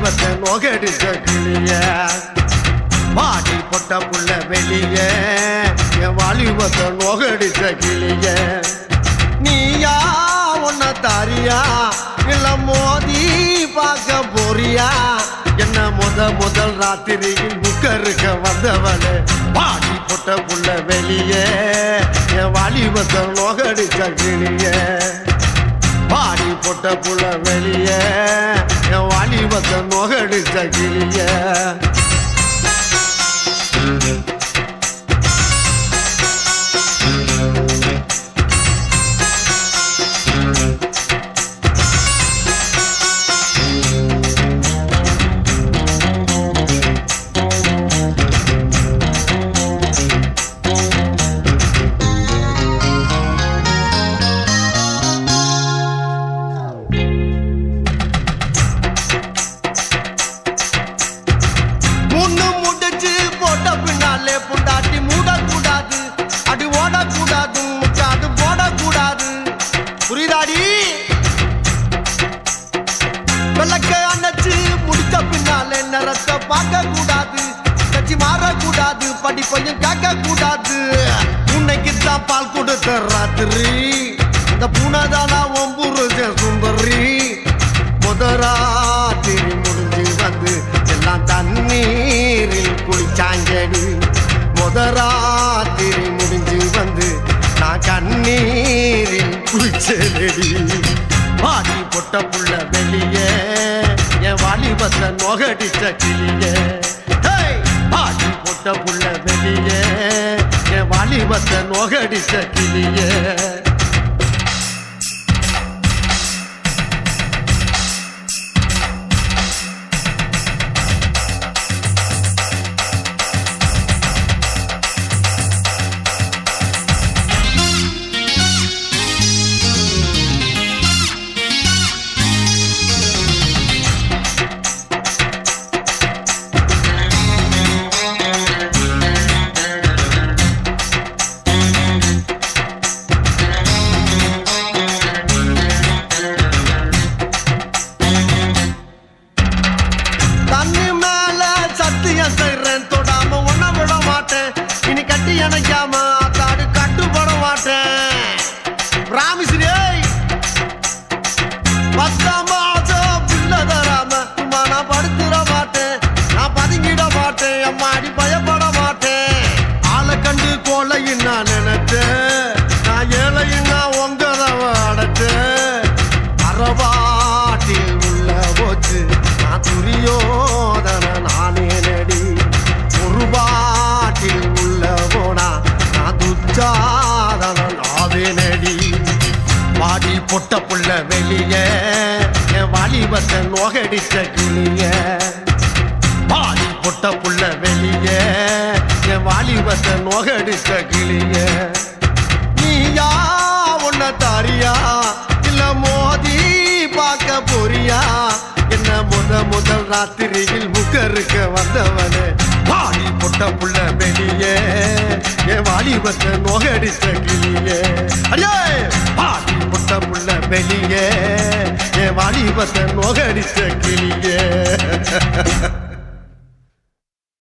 வாலிபத்தை நோகடிச்ச கிளிய பாடி பொட்ட புள்ள வெளிய என் வாலிபத்தை நோகடிச்ச கிளிய நீயா உன்ன தாரியா இல்ல மோதி பார்க்க போறியா என்ன முத முதல் ராத்திரியில் முக்கருக்க வந்தவளே பாடி பொட்ட புள்ள வெளியே என் வாலிபத்தை நோகடிச்ச கிளிய பாடி பொட்ட புள்ள வெளியே என் வாலிபத்தை நோகடிச்ச கிளிய முன்னு முடிச்சு போட்ட பின்னாலே புண்டாட்டி மூடக்கூடாது அடி ஓடக்கூடாது முக்காடு போடக்கூடாது புரியுதாடி விளக்க அணைச்சு முடிச்ச பின்னாலே நிறத்தை பார்க்க கூடாது கட்சி மாறக்கூடாது படிப்பையும் கேட்க கூடாது உன்னைக்கு தான் பால் கொடுத்த ராத்திரி இந்த பூனைதானா ஒம்புருஜ சுந்தரி முதராத்திரி முடிஞ்சு வந்து எல்லாம் தண்ணீரில் குளிச்சாங்கடி முதராத்திரி முடிஞ்சு வந்து நான் கண்ணீரில் குளிச்சேடி வாடி பொட்ட புள்ள வெளியே என் வாலிபத்தை நோகடிச்ச கிளியே ஹேய்! வாடி பொட்ட புள்ள வெளியே என் வாலிபத்தை நோகடிச்ச கிளியே தண்ணி மேல சத்தியம் செய்றேன் தொடாம ஒன்ன விட மாட்டேன் இனி கட்டி அணைக்காம அத்தாடு கட்டுப்பட மாட்டேன் ராமிஸ்ரீ பத்தாம் மாசம் பிள்ளை தராம சும்மா நான் படுத்துட மாட்டேன் நான் பதுங்கிட மாட்டேன் அம்மாடி பயப்பட மாட்டேன் ஆளை கண்டு கோலையும் நான் நினைச்சேன் நான் ஏழையும் நான் உங்கதவ அடைச்சேன் அறவாட்டில் உள்ள போச்சு நான் துரியோதன நானே நடி ஒரு பாட்டில் உள்ள போனா நான் துச்சாதன நாவே நடி வாடி பொட்ட புள்ள வெளிய என் வாலிபத்தை நோகடிச்ச கிளிய வாடி பொட்ட புள்ள வெளிய என் வாலிபத்தை நோகடிச்ச கிளிய நீயா உன்ன தாரியா இல்ல மோதி பார்க்க போறியா என்ன முத முதல் ராத்திரியில் முகருக்க வந்தவனே வாடி பொட்ட புள்ள வெளியே என் வாலிபத்தை நோகடிச்ச கிளியே அடியே வாடி பொட்ட புள்ள வெளியே என் வாலிபத்தை நோகடிச்ச கிளியே